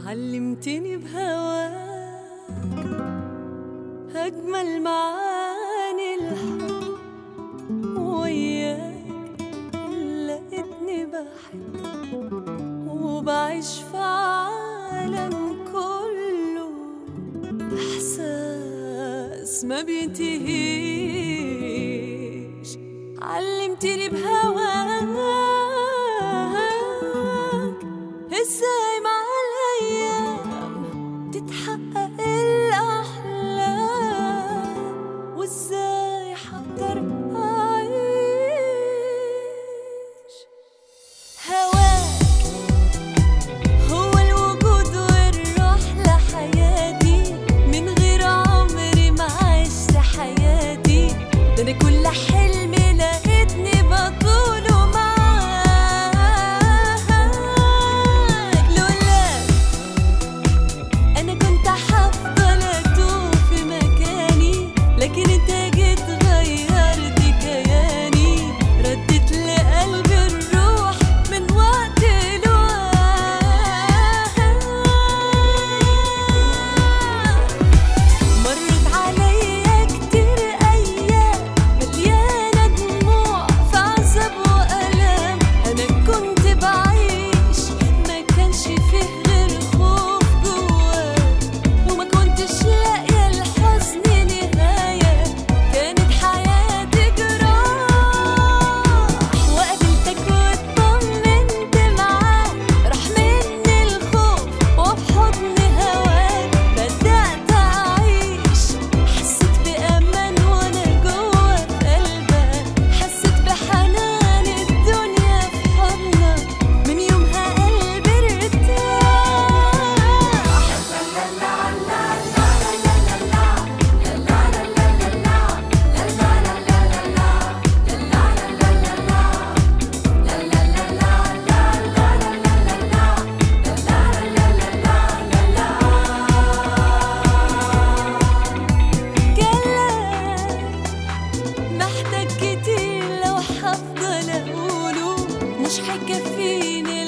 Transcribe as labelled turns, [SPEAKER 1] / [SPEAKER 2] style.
[SPEAKER 1] علمتني بهواك أجمل معاني الحب وياك لقيتني بحب وبعيش في عالم كله إحساس ما بينتهيش علمتني بهواك ازاي مع الأيام تتحقق الأحلام وازاي حقدر أعيش هواك هو الوجود والروح لحياتي من غير عمري ما عشت حياتي ده انا كل حلم لقيتني بطوله معاك لولاك انا كنت هفضل اتوه في مكاني لكن انت جيت غيرت كياني ردت لقلبي الروح من وقت لوقت مرت عليا كتير أيام مليانة دموع في عذاب وألام أنا كنت بعيش ما كانش فيه غير خوف جوايا وما كنتش لاقية الحزن نهاية كانت حياتي جراح وقابلتك واطمنت معاك راح مني الخوف وفي حضن هواك بدأت أعيش حسيت بأمان وأنا جوا في قلبك حسيت بحنان الدنيا في حضنك من يومها قلبي ارتاح كلام محتاج كتير لو هفضل اقوله مش هيكفيني